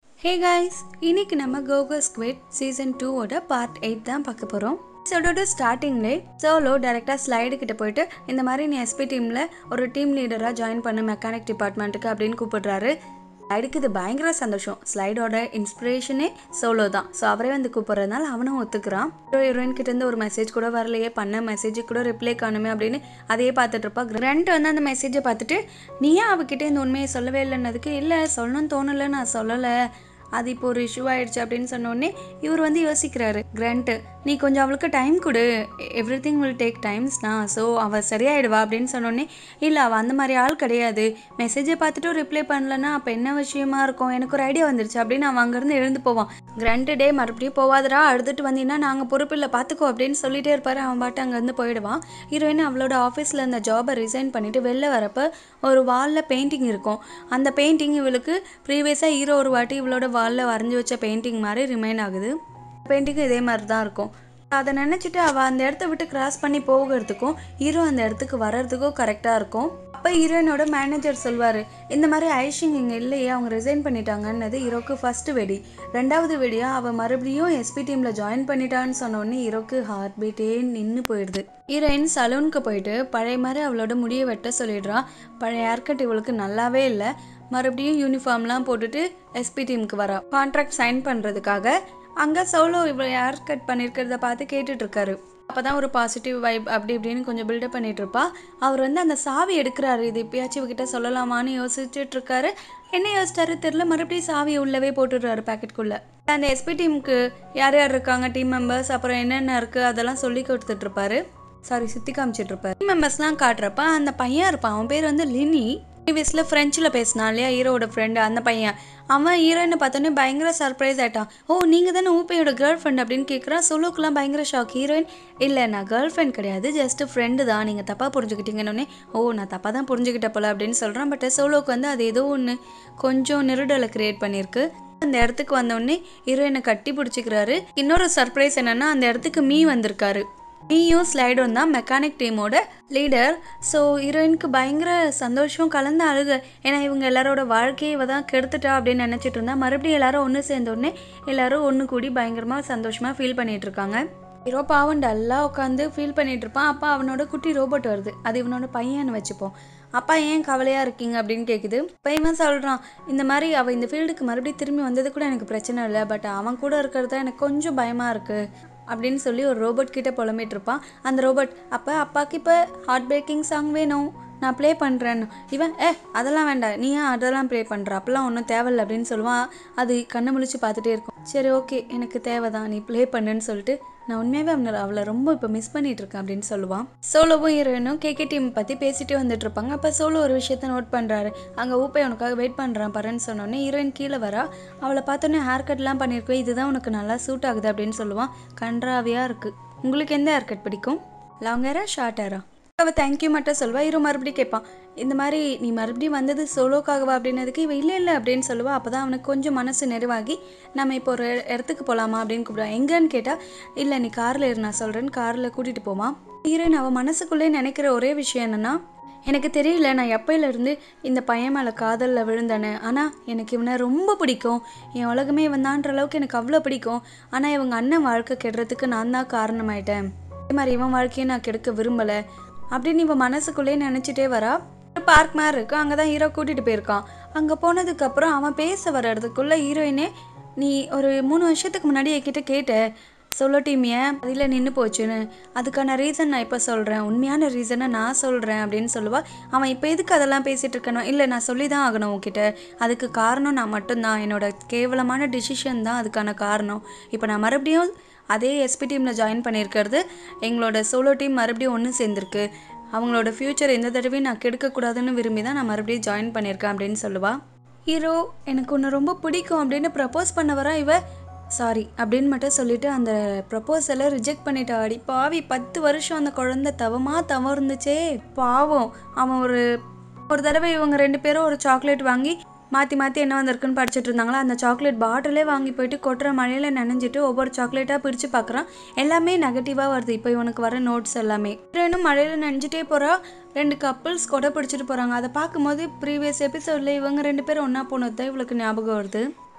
ஹே guys இன்னைக்கு நம்ம கோகோ ஸ்குவிட் சீசன் டூவோட பார்ட் எயிட் தான் பார்க்க போகிறோம் எபிசோடோட ஸ்டார்டிங்லே சோலோ டேரெக்டாக ஸ்லைடு கிட்ட போயிட்டு இந்த மாதிரி நீ எஸ்பி டீமில் ஒரு டீம் லீடராக ஜாயின் பண்ணு மெக்கானிக் டிபார்ட்மெண்ட்டுக்கு அப்படின்னு கூப்பிடுறாரு ஸ்லைடுக்கு இது பயங்கர சந்தோஷம் ஸ்லைடோட இன்ஸ்பிரேஷனே சோலோ தான் ஸோ அவரே வந்து கூப்பிட்றதுனால அவனும் ஒத்துக்கிறான் ஹீரோ ஹீரோயின் கிட்ட இருந்து ஒரு மெசேஜ் கூட வரலையே பண்ண மெசேஜ் கூட ரிப்ளை காணுமே அப்படின்னு அதையே பார்த்துட்டு இருப்பா கிரண்ட் வந்து அந்த மெசேஜை பார்த்துட்டு நீ ஏன் அவகிட்ட இந்த உண்மையை சொல்லவே இல்லைன்னதுக்கு இல்லை சொல்லணும்னு தோணலை நான் சொல்லலை அது இப்போ ஒரு இஷ்யூ ஆயிடுச்சு அப்படின்னு சொன்ன உடனே இவர் வந்து யோசிக்கிறாரு கிரண்ட் நீ கொஞ்சம் அவளுக்கு டைம் கொடு எவ்ரி திங் வில் டேக் டைம்ஸ்னா ஸோ அவள் சரியாயிடுவா அப்படின்னு சொன்னோடனே இல்லை அவள் அந்த மாதிரி ஆள் கிடையாது மெசேஜை பார்த்துட்டு ரிப்ளை பண்ணலன்னா அப்போ என்ன விஷயமா இருக்கும் எனக்கு ஒரு ஐடியா வந்துருச்சு அப்படின்னு அவன் அங்கேருந்து எழுந்து போவான் கிரண்ட் டே மறுபடியும் போவாதடா அழுதுட்டு வந்தீங்கன்னா நாங்கள் பொறுப்பில்லை பார்த்துக்கோ அப்படின்னு சொல்லிட்டே இருப்பாரு அவன் பாட்டு அங்கேருந்து போயிடுவான் ஹீரோயின் அவளோட ஆஃபீஸில் இருந்த ஜாபை ரிசைன் பண்ணிட்டு வெளில வரப்போ ஒரு வாலில் பெயிண்டிங் இருக்கும் அந்த பெயிண்டிங் இவளுக்கு ப்ரீவியஸாக ஹீரோ ஒரு வாட்டி இவளோட வாலில் வரைஞ்சி வச்ச பெயிண்டிங் மாதிரி ரிமைன் ஆகுது பெயிண்டிங்கும் இதே மாதிரி தான் இருக்கும் அதை நினச்சிட்டு அவள் அந்த இடத்த விட்டு கிராஸ் பண்ணி போகிறதுக்கும் ஹீரோ அந்த இடத்துக்கு வர்றதுக்கும் கரெக்டாக இருக்கும் அப்போ ஹீரோயினோட மேனேஜர் சொல்வார் இந்த மாதிரி ஐஷிங் இங்கே இல்லையே அவங்க ரிசைன் பண்ணிட்டாங்கன்னது ஹீரோக்கு ஃபர்ஸ்ட் வெடி ரெண்டாவது வெடியாக அவள் மறுபடியும் எஸ்பி டீமில் ஜாயின் பண்ணிட்டான்னு சொன்னோடனே ஹீரோக்கு ஹார்ட் பீட்டே நின்று போயிடுது ஹீரோயின் சலூனுக்கு போயிட்டு பழைய மாதிரி அவளோட முடியை வெட்ட சொல்லிடுறான் பழைய ஹேர்கட் இவளுக்கு நல்லாவே இல்லை மறுபடியும் யூனிஃபார்ம்லாம் போட்டுட்டு எஸ்பி டீமுக்கு வரா கான்ட்ராக்ட் சைன் பண்ணுறதுக்காக அங்கே சோலோ இவ்வளோ ஹேர் கட் பண்ணியிருக்கிறத பார்த்து கேட்டுட்டு இருக்காரு அப்போ தான் ஒரு பாசிட்டிவ் வைப் அப்படி இப்படின்னு கொஞ்சம் பில்டப் பண்ணிட்டு இருப்பா அவர் வந்து அந்த சாவி எடுக்கிறாரு இது இப்பயாச்சும் இவகிட்ட சொல்லலாமான்னு யோசிச்சுட்டு இருக்காரு என்ன யோசிச்சாரு தெரில மறுபடியும் சாவியை உள்ளவே போட்டுடுறாரு பேக்கெட்குள்ளே அந்த எஸ்பி டீமுக்கு யார் யார் இருக்காங்க டீம் மெம்பர்ஸ் அப்புறம் என்னென்ன இருக்குது அதெல்லாம் சொல்லி கொடுத்துட்டு இருப்பாரு சாரி சுற்றி காமிச்சிட்டு இருப்பாரு டீம் மெம்பர்ஸ்லாம் காட்டுறப்ப அந்த பையன் இருப்பான் அவன் பேர் வந்து லினி ப்ரீவியஸில் ஃப்ரெஞ்சில் பேசினான் இல்லையா ஹீரோட ஃப்ரெண்டு அந்த பையன் அவன் ஹீரோயினை பார்த்தோன்னே பயங்கர சர்ப்ரைஸ் ஆயிட்டான் ஓ நீங்கள் தானே ஊப்பையோட கேர்ள் ஃப்ரெண்ட் அப்படின்னு கேட்குறான் சொல்லுக்குலாம் பயங்கர ஷாக் ஹீரோயின் இல்லை நான் கேர்ள் ஃப்ரெண்ட் கிடையாது ஜஸ்ட் ஃப்ரெண்டு தான் நீங்கள் தப்பாக புரிஞ்சுக்கிட்டீங்கன்னொன்னே ஓ நான் தப்பாக தான் புரிஞ்சுக்கிட்ட போல அப்படின்னு சொல்கிறான் பட் சோலோக்கு வந்து அது ஏதோ ஒன்று கொஞ்சம் நெருடலை க்ரியேட் பண்ணியிருக்கு அந்த இடத்துக்கு வந்தோடனே ஹீரோயினை கட்டி பிடிச்சிக்கிறாரு இன்னொரு சர்ப்ரைஸ் என்னன்னா அந்த இடத்துக்கு மீ வந்திருக்காரு மீயும் ஸ்லைடும் தான் மெக்கானிக் டீமோட லீடர் ஸோ ஹீரோயினுக்கு பயங்கர சந்தோஷம் கலந்து அழுக ஏன்னா இவங்க எல்லாரோட வாழ்க்கையை இவ தான் கெடுத்துட்டா அப்படின்னு நினச்சிட்டு இருந்தா மறுபடியும் எல்லாரும் ஒன்று சேர்ந்த உடனே எல்லாரும் ஒன்று கூடி பயங்கரமாக சந்தோஷமாக ஃபீல் பண்ணிட்டு இருக்காங்க ஹீரோ பாவம் டல்லாக உட்காந்து ஃபீல் பண்ணிட்டு இருப்பான் அப்பா அவனோட குட்டி ரோபோட் வருது அது இவனோட பையன்னு வச்சுப்போம் அப்பா ஏன் கவலையாக இருக்கீங்க அப்படின்னு கேட்குது இப்போ இவன் சொல்கிறான் இந்த மாதிரி அவள் இந்த ஃபீல்டுக்கு மறுபடியும் திரும்பி வந்தது கூட எனக்கு பிரச்சனை இல்லை பட் அவன் கூட இருக்கிறது தான் எனக்கு கொஞ்சம் பயமாக இருக்குது அப்படின்னு சொல்லி ஒரு ரோபோட் கிட்ட புலம்பிட்டு இருப்பான் அந்த ரோபோட் அப்போ அப்பாவுக்கு இப்போ ஹார்ட் பிரேக்கிங் சாங் வேணும் நான் ப்ளே பண்ணுறேன்னு இவன் ஏ அதெல்லாம் வேண்டாம் நீ ஏன் அதெல்லாம் ப்ளே பண்ணுற அப்பெல்லாம் ஒன்றும் தேவையில்ல அப்படின்னு சொல்லுவான் அது கண்ணை முழிச்சு பார்த்துட்டே இருக்கும் சரி ஓகே எனக்கு தேவை தான் நீ ப்ளே பண்ணுன்னு சொல்லிட்டு நான் உண்மையாகவே அவனை அவளை ரொம்ப இப்போ மிஸ் பண்ணிட்டு இருக்கேன் அப்படின்னு சொல்லுவான் சோலோவும் ஹீரோயினும் கேகே டீம் பற்றி பேசிட்டே வந்துட்டு இருப்பாங்க அப்போ சோலோ ஒரு விஷயத்த நோட் பண்ணுறாரு அங்கே ஊப்பை உனக்காக வெயிட் பண்ணுறான் பாருன்னு சொன்னோன்னே ஹீரோயின் கீழே வரா அவளை பார்த்தோன்னே ஹேர் கட்லாம் பண்ணியிருக்கோம் இதுதான் உனக்கு நல்லா சூட் ஆகுது அப்படின்னு சொல்லுவான் கன்றாவியாக இருக்குது உங்களுக்கு எந்த ஹேர் கட் பிடிக்கும் லாங் ஹேரா ஷார்ட் ஹேரா அவள் தேங்க்யூ மட்டும் சொல்வா ஹீரோ மறுபடியும் கேட்பான் இந்த மாதிரி நீ மறுபடியும் வந்தது சோலோக்காகவா அப்படின்னதுக்கு இவ இல்லை இல்லை அப்படின்னு சொல்லுவா அப்போ தான் அவனுக்கு கொஞ்சம் மனசு நிறைவாகி நம்ம இப்போ ஒரு இடத்துக்கு போகலாமா அப்படின்னு கூப்பிடுவான் எங்கன்னு கேட்டால் இல்லை நீ காரில் இரு நான் சொல்கிறேன்னு காரில் கூட்டிகிட்டு போவான் ஹீரோயின் அவள் மனசுக்குள்ளே நினைக்கிற ஒரே விஷயம் என்னென்னா எனக்கு தெரியல நான் எப்பயிலேருந்து இந்த பையன் மேலே காதலில் விழுந்தேன்னு ஆனால் எனக்கு இவனை ரொம்ப பிடிக்கும் என் உலகமே வந்தான்ற அளவுக்கு எனக்கு அவ்வளோ பிடிக்கும் ஆனால் இவங்க அண்ணன் வாழ்க்கை கெடுறதுக்கு நான் தான் காரணமாயிட்டேன் அதே மாதிரி இவன் வாழ்க்கையை நான் கெடுக்க விரும்பலை அப்படின்னு இவன் மனசுக்குள்ளே நினச்சிட்டே வரா ஒரு பார்க் மாதிரி இருக்கு அங்கே தான் ஹீரோ கூட்டிகிட்டு போயிருக்கான் அங்கே போனதுக்கப்புறம் அவன் பேச வர்றதுக்குள்ளே ஹீரோயினே நீ ஒரு மூணு வருஷத்துக்கு முன்னாடி என்கிட்ட கேட்ட சொல்லோ டீம் ஏன் அதில் நின்று போச்சுன்னு அதுக்கான ரீசன் நான் இப்போ சொல்கிறேன் உண்மையான ரீசனை நான் சொல்கிறேன் அப்படின்னு சொல்லுவா அவன் இப்போ எதுக்கு அதெல்லாம் பேசிகிட்டு இருக்கணும் இல்லை நான் சொல்லி தான் ஆகணும் உன்கிட்ட அதுக்கு காரணம் நான் மட்டும்தான் என்னோட கேவலமான டிசிஷன் தான் அதுக்கான காரணம் இப்போ நான் மறுபடியும் அதே எஸ்பி டீமில் ஜாயின் பண்ணியிருக்கிறது எங்களோட சோலோ டீம் மறுபடியும் ஒன்று சேர்ந்துருக்கு அவங்களோட ஃப்யூச்சர் எந்த தடவையும் நான் கெடுக்கக்கூடாதுன்னு விரும்பி தான் நான் மறுபடியும் ஜாயின் பண்ணியிருக்கேன் அப்படின்னு சொல்லுவா ஹீரோ எனக்கு ஒன்று ரொம்ப பிடிக்கும் அப்படின்னு ப்ரப்போஸ் பண்ண வரா இவ சாரி அப்படின்னு மட்டும் சொல்லிட்டு அந்த ப்ரப்போசலை ரிஜெக்ட் பண்ணிட்டா அடி பாவி பத்து வருஷம் அந்த குழந்தை தவமா தவம் இருந்துச்சே பாவம் அவன் ஒரு ஒரு தடவை இவங்க ரெண்டு பேரும் ஒரு சாக்லேட் வாங்கி மாற்றி மாற்றி என்ன வந்திருக்குன்னு படிச்சுட்டு இருந்தாங்களா அந்த சாக்லேட் பாட்டிலே வாங்கி போயிட்டு கொட்டுற மழையில் நனைஞ்சிட்டு ஒவ்வொரு சாக்லேட்டாக பிரித்து பார்க்குறான் எல்லாமே நெகட்டிவாக வருது இப்போ இவனுக்கு வர நோட்ஸ் எல்லாமே இன்னும் மழையில் நனைஞ்சிட்டே போகிறா ரெண்டு கப்புள்ஸ் கொடை பிடிச்சிட்டு போகிறாங்க அதை பார்க்கும்போது ப்ரீவியஸ் எபிசோடில் இவங்க ரெண்டு பேரும் ஒன்றா போனது தான் இவளுக்கு ஞாபகம் வருது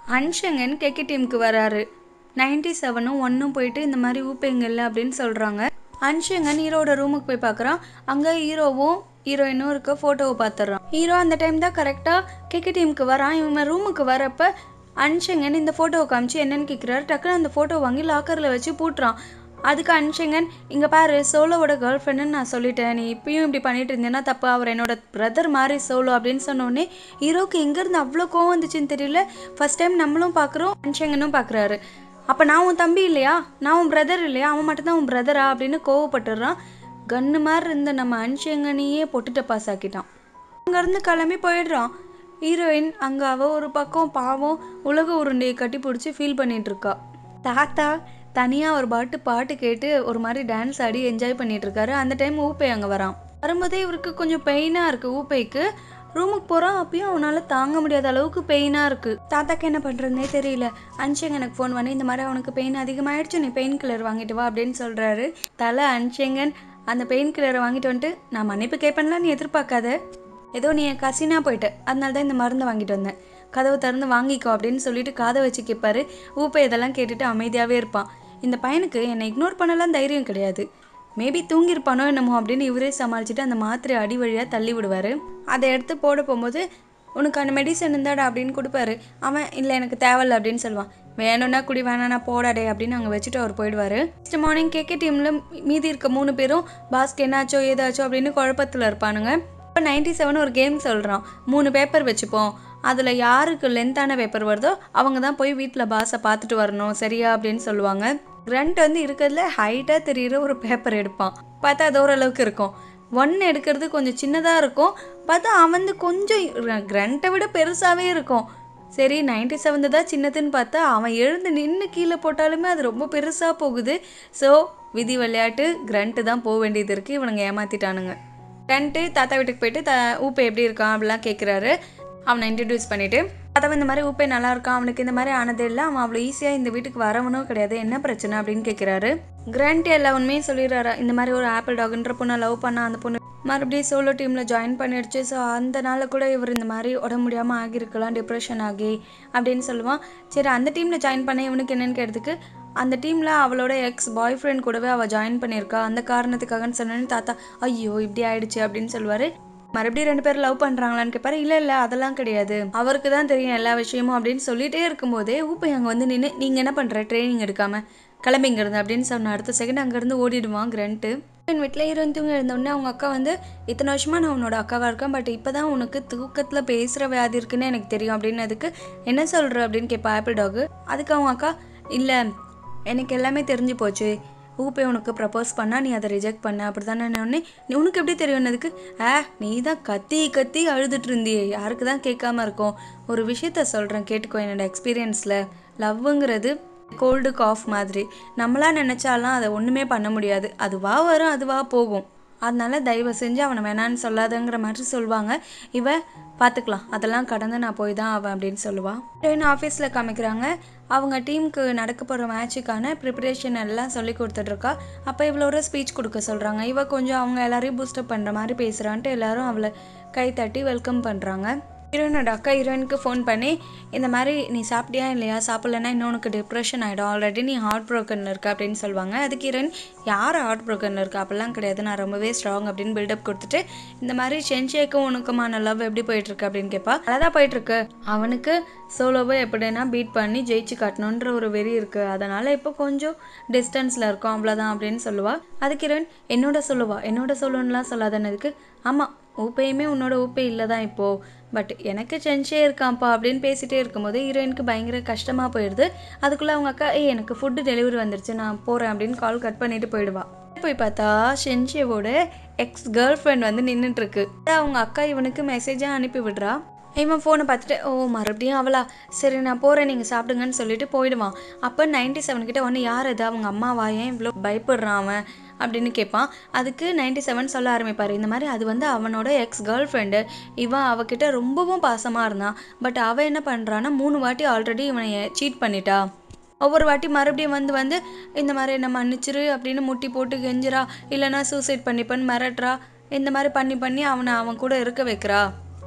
அன்ஷங்கன் கெக்கி டீமுக்கு வராரு நைன்டி செவனும் ஒன்றும் போயிட்டு இந்த மாதிரி ஊப்பேங்க இல்லை அப்படின்னு சொல்கிறாங்க அன்ஷங்கன் ஹீரோட ரூமுக்கு போய் பார்க்குறான் அங்கே ஹீரோவும் ஹீரோயினும் இருக்க ஃபோட்டோவை பார்த்துட்றான் ஹீரோ அந்த டைம் தான் கரெக்டாக கெக்கி டீமுக்கு வரான் இவன் ரூமுக்கு வரப்ப அன்ஷங்கன் இந்த ஃபோட்டோவை காமிச்சு என்னன்னு கேட்குறாரு டக்குன்னு அந்த ஃபோட்டோ வாங்கி லாக்கரில் வச்சு பூட்டுறான் அதுக்கு அன்ஷங்கன் இங்கே பாரு சோலோவோட கேர்ள் ஃப்ரெண்டுன்னு நான் சொல்லிட்டேன் நீ இப்பயும் இப்படி பண்ணிட்டு இருந்தேன்னா தப்பு அவர் என்னோட பிரதர் மாதிரி சோலோ அப்படின்னு சொன்னோடனே ஹீரோக்கு எங்கேருந்து அவ்வளோ கோவம் வந்துச்சுன்னு தெரியல ஃபர்ஸ்ட் டைம் நம்மளும் பார்க்குறோம் அன்ஷங்கனும் பார்க்குறாரு அப்போ நான் உன் தம்பி இல்லையா நான் உன் பிரதர் இல்லையா அவன் மட்டும்தான் உன் பிரதரா அப்படின்னு கோவப்பட்டுடுறான் கன்னு மாதிரி இருந்த நம்ம அன்ஷங்கனையே பொட்டுட்ட பாஸ் ஆக்கிட்டான் அங்கேருந்து கிளம்பி போயிடுறான் ஹீரோயின் அங்கே அவள் ஒரு பக்கம் பாவம் உலக உருண்டையை கட்டி பிடிச்சி ஃபீல் பண்ணிட்டு இருக்கா தாத்தா தனியாக ஒரு பாட்டு பாட்டு கேட்டு ஒரு மாதிரி டான்ஸ் ஆடி என்ஜாய் பண்ணிட்டு இருக்காரு அந்த டைம் ஊப்பை அங்கே வரான் வரும்போதே இவருக்கு கொஞ்சம் பெயினாக இருக்குது ஊப்பைக்கு ரூமுக்கு போகிறான் அப்பயும் அவனால் தாங்க முடியாத அளவுக்கு பெயினாக இருக்குது தாத்தாக்கு என்ன பண்ணுறதுனே தெரியல அன்ஷங்க எனக்கு ஃபோன் பண்ணி இந்த மாதிரி அவனுக்கு பெயின் அதிகமாகிடுச்சு நீ பெயின் கில்லர் வாங்கிட்டு வா அப்படின்னு சொல்கிறாரு தலை அன்ஷங்கன் அந்த பெயின் கில்லரை வாங்கிட்டு வந்துட்டு நான் மன்னிப்பு கேட்பேன்லாம் நீ எதிர்பார்க்காத ஏதோ நீ என் கசினாக போயிட்ட அதனால தான் இந்த மருந்தை வாங்கிட்டு வந்தேன் கதவை திறந்து வாங்கிக்கோ அப்படின்னு சொல்லிட்டு காதை வச்சு கேட்பாரு ஊப்பை இதெல்லாம் கேட்டுட்டு அமைதியாகவே இருப்பான் இந்த பையனுக்கு என்னை இக்னோர் பண்ணலாம் தைரியம் கிடையாது மேபி தூங்கியிருப்பானோ என்னமோ அப்படின்னு இவரே சமாளிச்சுட்டு அந்த மாத்திரை அடி வழியாக தள்ளி விடுவார் அதை எடுத்து போட போகும்போது உனக்கான மெடிசன் இருந்தாடா அப்படின்னு கொடுப்பாரு அவன் இல்லை எனக்கு தேவையில்ல அப்படின்னு சொல்லுவான் வேணும்னா குடி வேணானா போடாடே அப்படின்னு அங்கே வச்சுட்டு அவர் போயிடுவார் நெக்ஸ்ட் மார்னிங் கேக்கே டீமில் மீதி இருக்க மூணு பேரும் பாஸ்க்கு என்னாச்சோ ஏதாச்சோ அப்படின்னு குழப்பத்தில் இருப்பானுங்க இப்போ நைன்டி செவன் ஒரு கேம் சொல்கிறான் மூணு பேப்பர் வச்சுப்போம் அதில் யாருக்கு லென்த்தான பேப்பர் வருதோ அவங்க தான் போய் வீட்டில் பாஸை பார்த்துட்டு வரணும் சரியா அப்படின்னு சொல்லுவாங்க கிரண்ட் வந்து இருக்கிறதுல ஹைட்டாக தெரியிற ஒரு பேப்பர் எடுப்பான் பார்த்தா அது ஓரளவுக்கு இருக்கும் ஒன்று எடுக்கிறது கொஞ்சம் சின்னதாக இருக்கும் பார்த்தா அவன் வந்து கொஞ்சம் கிரண்ட்டை விட பெருசாகவே இருக்கும் சரி நைன்டி செவன்த்து தான் சின்னதுன்னு பார்த்தா அவன் எழுந்து நின்று கீழே போட்டாலுமே அது ரொம்ப பெருசாக போகுது ஸோ விதி விளையாட்டு கிரண்ட்டு தான் போக வேண்டியது இருக்குது இவனுங்க ஏமாற்றிட்டானுங்க கிரண்ட்டு தாத்தா வீட்டுக்கு போயிட்டு த ஊப்பை எப்படி இருக்கான் அப்படிலாம் கேட்குறாரு அவனை இன்ட்ரடியூஸ் பண்ணிவிட்டு தாத்தா இந்த மாதிரி ஊப்பை நல்லா இருக்கான் அவனுக்கு இந்த மாதிரி ஆனதே இல்லை அவன் அவ்வளோ ஈஸியாக இந்த வீட்டுக்கு வரவனும் கிடையாது என்ன பிரச்சனை அப்படின்னு கேட்குறாரு கிராண்ட் எல்லா உண்மையும் சொல்லிடுறாரு இந்த மாதிரி ஒரு ஆப்பிள் டாக்ன்ற பொண்ணை லவ் பண்ண அந்த பொண்ணு மறுபடியும் சோலோ டீமில் ஜாயின் பண்ணிடுச்சு ஸோ அந்த நாளில் கூட இவர் இந்த மாதிரி உடம்பு முடியாமல் ஆகியிருக்கலாம் டிப்ரெஷன் ஆகி அப்படின்னு சொல்லுவான் சரி அந்த டீமில் ஜாயின் பண்ண இவனுக்கு என்னன்னு கேட்டதுக்கு அந்த டீமில் அவளோட எக்ஸ் பாய் ஃப்ரெண்ட் கூடவே அவள் ஜாயின் பண்ணியிருக்கா அந்த காரணத்துக்காகன்னு சொன்னோன்னே தாத்தா ஐயோ இப்படி ஆயிடுச்சு அப்படின்னு சொல்லுவார் மறுபடியும் ரெண்டு பேரும் லவ் பண்ணுறாங்களான்னு கேட்பாரு இல்லை இல்லை அதெல்லாம் கிடையாது அவருக்கு தான் தெரியும் எல்லா விஷயமும் அப்படின்னு சொல்லிட்டே இருக்கும்போதே ஊப்பை அங்கே வந்து நின்று நீங்கள் என்ன பண்ணுற ட்ரைனிங் எடுக்காமல் கிளம்பி இங்கேருந்து அப்படின்னு சொன்ன அடுத்த செகண்ட் அங்கேருந்து ஓடிடுவான் கிரண்ட்டு என் வீட்டில் ஹீரோயின் தூங்க எழுந்தோடனே அவங்க அக்கா வந்து இத்தனை வருஷமா நான் உன்னோட அக்காவாக இருக்கேன் பட் இப்போ தான் உனக்கு தூக்கத்தில் பேசுகிற வியாதி இருக்குன்னு எனக்கு தெரியும் அப்படின்னதுக்கு என்ன சொல்கிற அப்படின்னு கேட்பா ஆப்பிள் டாகு அதுக்கு அவங்க அக்கா இல்லை எனக்கு எல்லாமே தெரிஞ்சு போச்சு ஊப்பே உனக்கு ப்ரப்போஸ் பண்ணால் நீ அதை ரிஜெக்ட் பண்ண அப்படி தானே உடனே நீ உனக்கு எப்படி தெரியும்னதுக்கு ஆ நீ தான் கத்தி கத்தி அழுதுட்டு இருந்தியே யாருக்கு தான் கேட்காம இருக்கும் ஒரு விஷயத்த சொல்கிறேன் கேட்டுக்கோ என்னோட எக்ஸ்பீரியன்ஸில் லவ்வுங்கிறது கோல்டு காஃப் மாதிரி நம்மளா நினச்சாலாம் அதை ஒன்றுமே பண்ண முடியாது அதுவா வரும் அதுவா போகும் அதனால தயவு செஞ்சு அவனை வேணான்னு சொல்லாதங்கிற மாதிரி சொல்லுவாங்க இவ பார்த்துக்கலாம் அதெல்லாம் கடந்து நான் போய் தான் அவன் அப்படின்னு சொல்லுவாள் ஹீரோயின் ஆஃபீஸில் காமிக்கிறாங்க அவங்க டீமுக்கு நடக்க போகிற மேட்சுக்கான ப்ரிப்பரேஷன் எல்லாம் சொல்லி கொடுத்துட்ருக்கா அப்போ இவ்வளோ ஒரு ஸ்பீச் கொடுக்க சொல்கிறாங்க இவ கொஞ்சம் அவங்க எல்லாரையும் பூஸ்டப் பண்ணுற மாதிரி பேசுகிறான்ட்டு எல்லாரும் அவளை கை தட்டி வெல்கம் பண்ணுறாங்க ஹீரோயினோட அக்கா ஹீரோயினுக்கு ஃபோன் பண்ணி இந்த மாதிரி நீ சாப்பிட்டியா இல்லையா சாப்பிட்லன்னா இன்னும் உனக்கு டிப்ரெஷன் ஆகிடும் ஆல்ரெடி நீ ஹார்ட் ப்ரோக்கனில் இருக்க அப்படின்னு சொல்லுவாங்க அதுக்கு ஹீரோயின் யார் ஹார்ட் ப்ரோக்கனில் இருக்கா அப்படிலாம் கிடையாது நான் ரொம்பவே ஸ்ட்ராங் அப்படின்னு பில்டப் கொடுத்துட்டு இந்த மாதிரி சென்ஷேக்கும் உனக்குமான லவ் எப்படி போயிட்டுருக்கு அப்படின்னு கேட்பா நல்லா தான் போயிட்டுருக்கு அவனுக்கு சோலோவை எப்படின்னா பீட் பண்ணி ஜெயிச்சு காட்டணுன்ற ஒரு வெறி இருக்குது அதனால் இப்போ கொஞ்சம் டிஸ்டன்ஸில் இருக்கும் அவ்வளோதான் அப்படின்னு சொல்லுவா அதுக்கு ஹீரோயின் என்னோட சொல்லுவா என்னோட சொல்லுன்னுலாம் சொல்லாதனதுக்கு ஆமாம் ஊப்பையுமே உன்னோட ஊப்பே இல்லை தான் இப்போது பட் எனக்கு சென்ஷே இருக்கான்ப்பா அப்படின்னு பேசிகிட்டே இருக்கும்போது ஹீரோயினுக்கு பயங்கர கஷ்டமாக போயிடுது அதுக்குள்ளே அவங்க அக்கா ஏய் எனக்கு ஃபுட்டு டெலிவரி வந்துருச்சு நான் போகிறேன் அப்படின்னு கால் கட் பண்ணிட்டு போயிடுவா போய் பார்த்தா ஷென்ஷியோட எக்ஸ் கேர்ள் ஃப்ரெண்ட் வந்து நின்றுட்டுருக்கு அவங்க அக்கா இவனுக்கு மெசேஜாக அனுப்பி விடுறா இவன் ஃபோனை பார்த்துட்டு ஓ மறுபடியும் அவளா சரி நான் போகிறேன் நீங்கள் சாப்பிடுங்கன்னு சொல்லிட்டு போயிடுவான் அப்போ நைன்டி செவன் கிட்ட ஒன்று யார் அது அவங்க அம்மாவா ஏன் இவ்வளோ பயப்படுறான் அவன் அப்படின்னு கேட்பான் அதுக்கு நைன்டி செவன் சொல்ல ஆரம்பிப்பார் இந்த மாதிரி அது வந்து அவனோட எக்ஸ் கேர்ள் ஃப்ரெண்டு இவன் அவகிட்ட ரொம்பவும் பாசமாக இருந்தான் பட் அவள் என்ன பண்ணுறான்னா மூணு வாட்டி ஆல்ரெடி இவனை சீட் பண்ணிட்டா ஒவ்வொரு வாட்டி மறுபடியும் வந்து வந்து இந்த மாதிரி என்ன மன்னிச்சிரு அப்படின்னு முட்டி போட்டு கெஞ்சுறா இல்லைனா சூசைட் பண்ணிப்பேன்னு மிரட்டுறா இந்த மாதிரி பண்ணி பண்ணி அவனை அவன் கூட இருக்க வைக்கிறா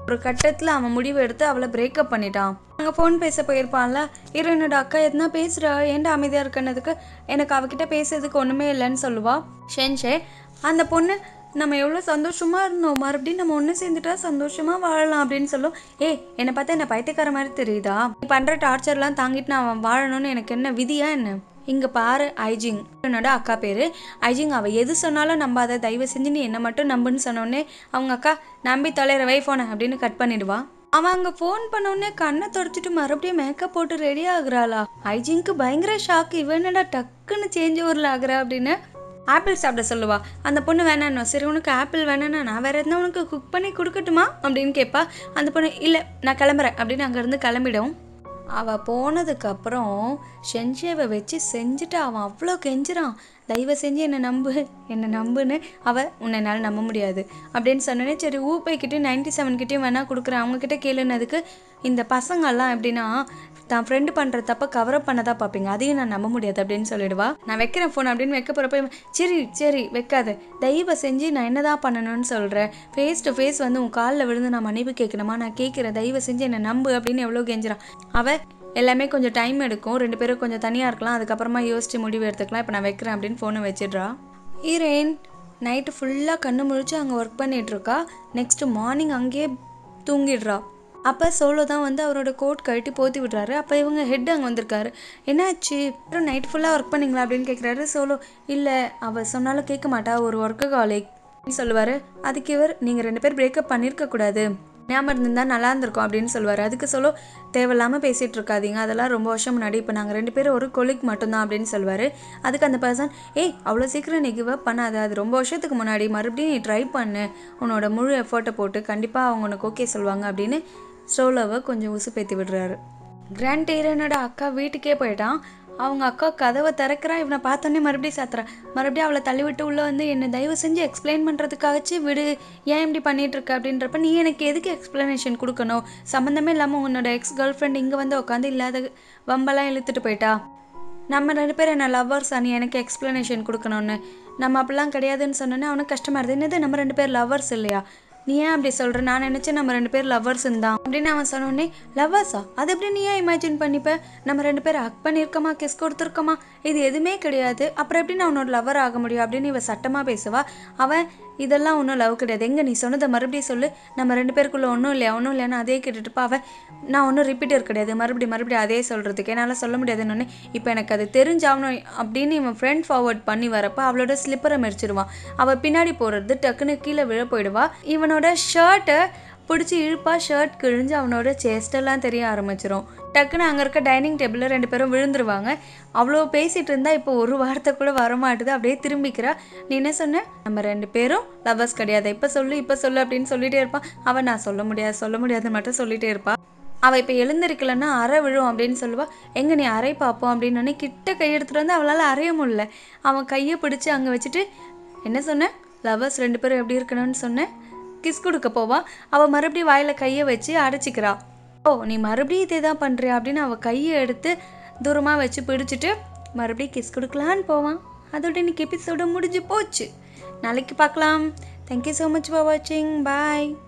ஒரு கட்டத்தில் அவன் முடிவு எடுத்து அவளை பிரேக்கப் பண்ணிட்டான் அங்கே ஃபோன் பேச போயிருப்பான்ல இரு என்னோட அக்கா எதுனா பேசுகிறா ஏன்டா அமைதியாக இருக்கனதுக்கு எனக்கு அவகிட்ட பேசுறதுக்கு ஒன்றுமே இல்லைன்னு சொல்லுவா ஷென்ஷே அந்த பொண்ணு நம்ம எவ்வளோ சந்தோஷமா இருந்தோம் மறுபடியும் நம்ம ஒன்று சேர்ந்துட்டா சந்தோஷமா வாழலாம் அப்படின்னு சொல்லும் ஏய் என்னை பார்த்தா என்ன பைத்தியக்கார மாதிரி தெரியுதா நீ பண்ணுற டார்ச்சர்லாம் தாங்கிட்டு நான் வாழணும்னு எனக்கு என்ன விதியா என்ன இங்கே பாரு ஐஜிங் என்னோட அக்கா பேர் ஐஜிங் அவள் எது சொன்னாலும் நம்பாத தயவு செஞ்சு நீ என்னை மட்டும் நம்புன்னு சொன்னோடனே அவங்க அக்கா நம்பி தொலைற வை ஃபோனை அப்படின்னு கட் பண்ணிடுவா அவன் அங்கே ஃபோன் பண்ணோடனே கண்ணை தொடச்சிட்டு மறுபடியும் மேக்கப் போட்டு ரெடி ஆகுறாளா ஐஜிங்க்கு பயங்கர ஷாக் இவன் என்னடா டக்குன்னு சேஞ்ச் ஓவரில் ஆகுறா அப்படின்னு ஆப்பிள் சாப்பிட சொல்லுவா அந்த பொண்ணு வேணான்னு சரி உனக்கு ஆப்பிள் வேணான்னா நான் வேற எதுனா உனக்கு குக் பண்ணி கொடுக்கட்டுமா அப்படின்னு கேட்பா அந்த பொண்ணு இல்லை நான் கிளம்புறேன் அப்படின்னு அங்கேருந்து கிளம்பிடும் அவள் போனதுக்கப்புறம் ஷென்ஷேவை வச்சு செஞ்சுட்டு அவன் அவ்வளோ கெஞ்சுறான் தயவு செஞ்சு என்னை நம்பு என்னை நம்புன்னு அவள் உன்னை என்னால் நம்ப முடியாது அப்படின்னு சொன்னோன்னே சரி ஊப்பைக்கிட்டையும் நைன்டி செவன் கிட்டேயும் வேணா கொடுக்குறேன் அவங்கக்கிட்ட கேளுனதுக்கு இந்த பசங்கள்லாம் எப்படின்னா தான் ஃப்ரெண்டு பண்ணுற தப்ப கவரப் பண்ண தான் பார்ப்பீங்க அதையும் நான் நம்ப முடியாது அப்படின்னு சொல்லிடுவா நான் வைக்கிறேன் ஃபோன் அப்படின்னு வைக்க போகிறப்ப இவன், சரி சரி வைக்காத தயவு செஞ்சு நான் என்னதான் பண்ணணும்னு சொல்கிறேன் ஃபேஸ் டு ஃபேஸ் வந்து உன் காலில் விழுந்து நான் மன்னிப்பு கேட்கணுமா நான் கேட்குறேன் தயவு செஞ்சு என்னை நம்பு அப்படின்னு எவ்வளோ கெஞ்சுறான் அவ எல்லாமே கொஞ்சம் டைம் எடுக்கும் ரெண்டு பேரும் கொஞ்சம் தனியாக இருக்கலாம் அதுக்கப்புறமா யோசிச்சு முடிவு எடுத்துக்கலாம் இப்போ நான் வைக்கிறேன் அப்படின்னு ஃபோனை வச்சிடுறா ஹீரோயின் நைட்டு ஃபுல்லாக கண்ணு முழிச்சு அங்கே ஒர்க் பண்ணிகிட்ருக்கா நெக்ஸ்ட்டு மார்னிங் அங்கேயே தூங்கிடுறா அப்போ சோலோ தான் வந்து அவரோட கோட் கழட்டி போத்தி விடுறாரு அப்போ இவங்க ஹெட் அங்கே வந்திருக்காரு என்னாச்சு அப்புறம் நைட் ஃபுல்லாக ஒர்க் பண்ணீங்களா அப்படின்னு கேட்குறாரு சோலோ இல்லை அவள் சொன்னாலும் கேட்க மாட்டா ஒரு ஒர்க்கு காலேஜ் சொல்லுவார் அதுக்கு இவர் நீங்கள் ரெண்டு பேர் பிரேக்கப் பண்ணியிருக்க கூடாது ஞாபகம் இருந்திருந்தா நல்லா இருந்திருக்கும் அப்படின்னு சொல்லுவார் அதுக்கு சொல்லோ தேவையில்லாமல் பேசிகிட்டு இருக்காதீங்க அதெல்லாம் ரொம்ப வருஷம் முன்னாடி இப்போ நாங்கள் ரெண்டு பேரும் ஒரு கொலிக் மட்டும்தான் அப்படின்னு சொல்லுவார் அதுக்கு அந்த பர்சன் ஏய் அவ்வளோ சீக்கிரம் நீ கிவ் அப் பண்ணாத அது ரொம்ப வருஷத்துக்கு முன்னாடி மறுபடியும் நீ ட்ரை பண்ணு உன்னோட முழு எஃபர்ட்டை போட்டு கண்டிப்பாக அவங்க உனக்கு ஓகே சொல்லுவாங்க அப்படின்னு ஸ்டோலவை கொஞ்சம் உசுப்பேத்தி விடுறாரு கிராண்ட் டீரனோட அக்கா வீட்டுக்கே போயிட்டான் அவங்க அக்கா கதவை திறக்கிறா இவனை பார்த்தோன்னே மறுபடியும் சாத்துறான் மறுபடியும் அவளை தள்ளி விட்டு உள்ளே வந்து என்னை தயவு செஞ்சு எக்ஸ்பிளைன் பண்ணுறதுக்காகச்சு விடு ஏன் இப்படி பண்ணிட்டு இருக்க அப்படின்றப்ப நீ எனக்கு எதுக்கு எக்ஸ்ப்ளனேஷன் கொடுக்கணும் சம்மந்தமே இல்லாமல் உன்னோட எக்ஸ் கேர்ள் ஃப்ரெண்ட் இங்கே வந்து உட்காந்து இல்லாத வம்பெல்லாம் இழுத்துட்டு போயிட்டா நம்ம ரெண்டு பேரும் என்ன லவ்வர்ஸ் நீ எனக்கு எக்ஸ்ப்ளனேஷன் கொடுக்கணும்னு நம்ம அப்படிலாம் கிடையாதுன்னு சொன்னோன்னே அவனுக்கு கஷ்டமா இருந்தது என்னது நம்ம ரெண்டு பேர் லவ்வர்ஸ் இல்லையா நீ ஏன் அப்படி சொல்கிற நான் நினச்சேன் நம்ம ரெண்டு பேர் லவ்வர்ஸ் தான் அப்படின்னு அவன் சொன்னோடனே லவ்வர்ஸா அது எப்படி நீ ஏன் இமேஜின் பண்ணிப்ப நம்ம ரெண்டு பேர் ஹக் பண்ணியிருக்கோமா கிஸ் கொடுத்துருக்கோமா இது எதுவுமே கிடையாது அப்புறம் எப்படி நான் உன்னோட லவர் ஆக முடியும் அப்படின்னு இவ சட்டமாக பேசுவா அவன் இதெல்லாம் ஒன்றும் லவ் கிடையாது எங்கே நீ சொன்னதை மறுபடியும் சொல்லு நம்ம ரெண்டு பேருக்குள்ள ஒன்றும் இல்லையா ஒன்றும் இல்லையான்னு அதே கேட்டுட்டுப்பா அவன் நான் ஒன்றும் ரிப்பீட்டர் கிடையாது மறுபடியும் மறுபடியும் அதே சொல்கிறதுக்கு என்னால் சொல்ல முடியாதுன்னு இப்போ எனக்கு அது தெரிஞ்சாகணும் அப்படின்னு இவன் ஃப்ரெண்ட் ஃபார்வர்ட் பண்ணி வரப்போ அவளோட ஸ்லிப்பரை மெரிச்சிருவான் அவள் பின்னாடி போகிறது டக்குன்னு கீழே விழ போயிடுவா இவனோட ஷர்ட்டை பிடிச்சி இழுப்பா ஷர்ட் கிழிஞ்சு அவனோட செஸ்டெல்லாம் தெரிய ஆரம்பிச்சிரும் டக்குன்னு அங்கே இருக்க டைனிங் டேபிளில் ரெண்டு பேரும் விழுந்துருவாங்க அவ்வளோ பேசிகிட்டு இருந்தா இப்போ ஒரு வார்த்தை கூட வரமாட்டுது அப்படியே திரும்பிக்கிறா நீ என்ன சொன்ன நம்ம ரெண்டு பேரும் லவ்வர்ஸ் கிடையாது இப்போ சொல்லு இப்போ சொல்லு அப்படின்னு சொல்லிட்டே இருப்பான் அவன் நான் சொல்ல முடியாது சொல்ல முடியாதுன்னு மட்டும் சொல்லிட்டே இருப்பா அவள் இப்போ எழுந்திருக்கலன்னா அறை விழும் அப்படின்னு சொல்லுவா எங்கே நீ அறை பார்ப்போம் அப்படின்னு உடனே கிட்ட கையெடுத்துட்டு வந்து அவளால் அறைய முடியல அவன் கையை பிடிச்சி அங்கே வச்சுட்டு என்ன சொன்ன லவ்வர்ஸ் ரெண்டு பேரும் எப்படி இருக்கணும்னு சொன்னேன் கிஸ் கொடுக்க போவா அவள் மறுபடியும் வாயில் கையை வச்சு அடைச்சிக்கிறா ஓ நீ மறுபடியும் இதே தான் பண்ணுறியா அப்படின்னு அவள் கையை எடுத்து தூரமாக வச்சு பிடிச்சிட்டு மறுபடியும் கிஸ் கொடுக்கலான்னு போவான் அதோட இன்னைக்கு எபிசோடு முடிஞ்சு போச்சு நாளைக்கு பார்க்கலாம் தேங்க்யூ ஸோ மச் ஃபார் வாட்சிங் பாய்